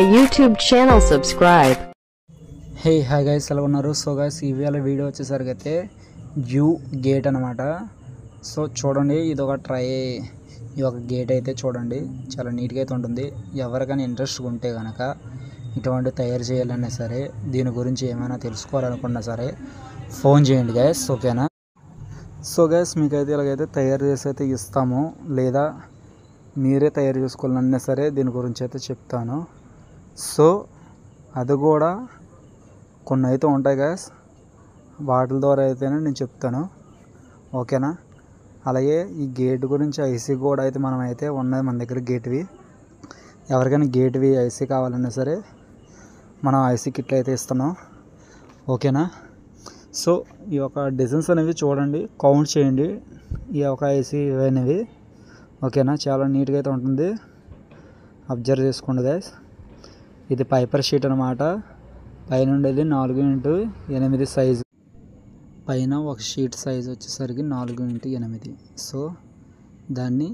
YouTube channel subscribe. Hey hi guys ఎలా ఉన్నారు so guys ఇవాళ వీడియో వచ్చేసరికి అయితే జూ గేట్ అనమాట సో చూడండి ఇది ఒక ట్రై ఈ ఒక గేట్ అయితే చూడండి చాలా నీట్గా అయితే ఉంటుంది ఎవరికైనా ఇంట్రెస్ట్ ఉంటే కనుక ఇటువంటి తయారు చేయాలన్నా సరే దీని గురించి ఏమైనా తెలుసుకోవాలనుకున్నా సరే ఫోన్ చేయండి గైస్ ఓకేనా సో గైస్ మీకైతే ఇలాగైతే తయారు చేసి అయితే ఇస్తాము లేదా మీరే తయారు చేసుకోవాలన్నా సరే దీని గురించి అయితే చెప్తాను సో అది కూడా కొన్ని అయితే ఉంటాయి గ్యాస్ వాటి ద్వారా అయితేనే నేను చెప్తాను ఓకేనా అలాగే ఈ గేట్ గురించి ఐసీ కూడా అయితే మనం అయితే ఉన్నది మన దగ్గర గేట్వి ఎవరికైనా గేట్వి ఐసీ కావాలన్నా సరే మనం ఐసీ కిట్లు అయితే ఇస్తున్నాం ఓకేనా సో ఈ యొక్క డిజైన్స్ అనేవి చూడండి కౌంట్ చేయండి ఈ యొక్క ఐసీ అనేవి ఓకేనా చాలా నీట్గా అయితే ఉంటుంది అబ్జర్వ్ చేసుకోండి గైస్ ఇది పైపర్ షీట్ అనమాట పైన ఉండేది నాలుగు ఇంటూ ఎనిమిది సైజు పైన ఒక షీట్ సైజ్ వచ్చేసరికి నాలుగు ఇంటూ ఎనిమిది సో దాన్ని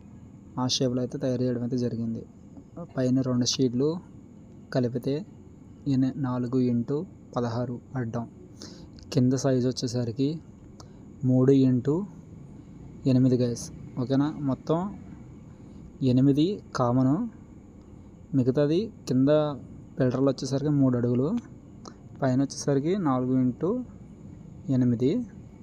ఆ షేప్లో అయితే తయారు చేయడం అయితే జరిగింది పైన రెండు షీట్లు కలిపితే ఎన నాలుగు ఇంటూ పదహారు అడ్డం కింద సైజ్ వచ్చేసరికి మూడు ఇంటూ ఎనిమిది గైస్ ఓకేనా మొత్తం ఎనిమిది కామను మిగతాది కింద ఫిల్టర్లు వచ్చేసరికి మూడు అడుగులు పైన వచ్చేసరికి నాలుగు ఇంటూ ఎనిమిది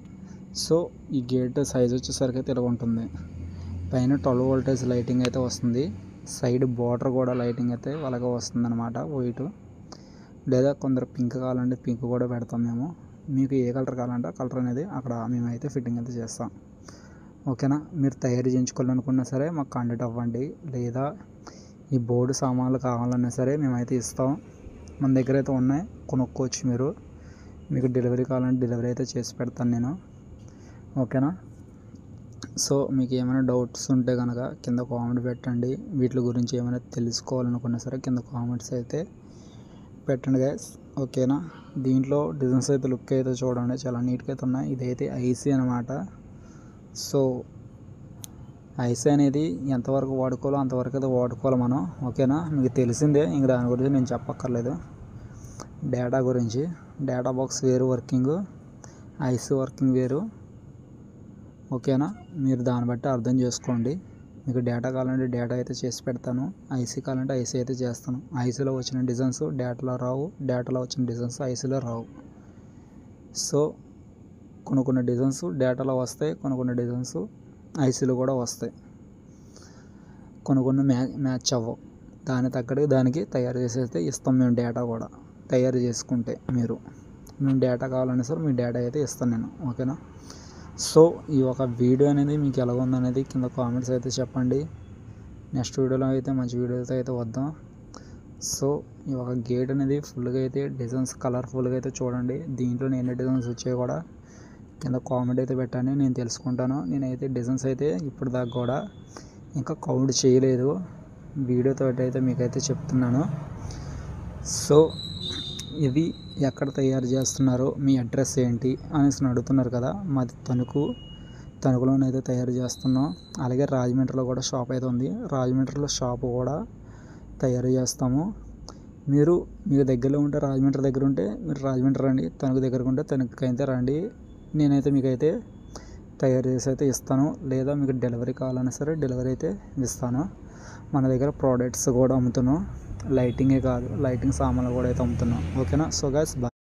సో ఈ గేట్ సైజ్ వచ్చేసరికి అయితే ఇలా ఉంటుంది పైన ట్వెల్వ్ వోల్టేజ్ లైటింగ్ అయితే వస్తుంది సైడ్ బార్డర్ కూడా లైటింగ్ అయితే అలాగే వస్తుంది అనమాట వైట్ లేదా కొందరు పింక్ కావాలంటే పింక్ కూడా పెడతాం మేము మీకు ఏ కలర్ కావాలంటే ఆ కలర్ అనేది అక్కడ మేమైతే ఫిట్టింగ్ అయితే చేస్తాం ఓకేనా మీరు తయారు చేయించుకోవాలనుకున్నా సరే మాకు కాంటాక్ట్ అవ్వండి లేదా ఈ బోర్డు సామాన్లు కావాలన్నా సరే మేమైతే ఇస్తాం మన దగ్గర అయితే ఉన్నాయి కొనుక్కోవచ్చు మీరు మీకు డెలివరీ కావాలంటే డెలివరీ అయితే చేసి పెడతాను నేను ఓకేనా సో మీకు ఏమైనా డౌట్స్ ఉంటే కనుక కింద కామెంట్ పెట్టండి వీటి గురించి ఏమైనా తెలుసుకోవాలనుకున్నా సరే కింద కామెంట్స్ అయితే పెట్టండి గైస్ ఓకేనా దీంట్లో డిజైన్స్ అయితే లుక్ అయితే చూడండి చాలా నీట్గా అయితే ఉన్నాయి ఇదైతే ఐసీ అనమాట సో ఐసీ అనేది ఎంతవరకు వాడుకోవాలో అంతవరకు అయితే వాడుకోవాలి మనం ఓకేనా మీకు తెలిసిందే ఇంక దాని గురించి నేను చెప్పక్కర్లేదు డేటా గురించి డేటా బాక్స్ వేరు వర్కింగ్ ఐసీ వర్కింగ్ వేరు ఓకేనా మీరు దాన్ని బట్టి అర్థం చేసుకోండి మీకు డేటా కావాలంటే డేటా అయితే చేసి పెడతాను ఐసీ కావాలంటే ఐసీ అయితే చేస్తాను ఐసీలో వచ్చిన డిజైన్స్ డేటాలో రావు డేటాలో వచ్చిన డిజైన్స్ ఐసీలో రావు సో కొన్ని కొన్ని డిజైన్స్ డేటాలో వస్తాయి కొన్ని కొన్ని డిజైన్స్ ఐసీలో కూడా వస్తాయి కొన్ని కొన్ని మ్యా మ్యాచ్ అవ్వవు దాని తగ్గట్టుగా దానికి తయారు చేసి అయితే ఇస్తాం మేము డేటా కూడా తయారు చేసుకుంటే మీరు మేము డేటా కావాలన్నా సరే మీ డేటా అయితే ఇస్తాను నేను ఓకేనా సో ఈ ఒక వీడియో అనేది మీకు ఎలా ఉందనేది కింద కామెంట్స్ అయితే చెప్పండి నెక్స్ట్ వీడియోలో అయితే మంచి వీడియోతో అయితే వద్దాం సో ఈ ఒక గేట్ అనేది ఫుల్గా అయితే డిజైన్స్ కలర్ఫుల్గా అయితే చూడండి దీంట్లో ఎన్ని డిజైన్స్ వచ్చాయి కూడా కింద కామెంట్ అయితే పెట్టండి నేను తెలుసుకుంటాను నేనైతే డిజైన్స్ అయితే ఇప్పుడు దాకా కూడా ఇంకా కౌంట్ చేయలేదు వీడియోతో అయితే మీకైతే చెప్తున్నాను సో ఇవి ఎక్కడ తయారు చేస్తున్నారో మీ అడ్రస్ ఏంటి అనేసి అడుగుతున్నారు కదా మాది తణుకు తణుకులోనైతే తయారు చేస్తున్నాం అలాగే రాజమండ్రిలో కూడా షాప్ అయితే ఉంది రాజమండ్రిలో షాప్ కూడా తయారు చేస్తాము మీరు మీకు దగ్గరలో ఉంటే రాజమండ్రి దగ్గర ఉంటే మీరు రాజమండ్రి రండి తణుకు దగ్గరకు ఉంటే తణుకు అయితే రండి నేనైతే మీకైతే తయారు చేసి అయితే ఇస్తాను లేదా మీకు డెలివరీ కావాలన్నా సరే డెలివరీ అయితే ఇస్తాను మన దగ్గర ప్రోడక్ట్స్ కూడా అమ్ముతున్నాం లైటింగే కాదు లైటింగ్ సామాన్లు కూడా అయితే అమ్ముతున్నాం ఓకేనా సో గైస్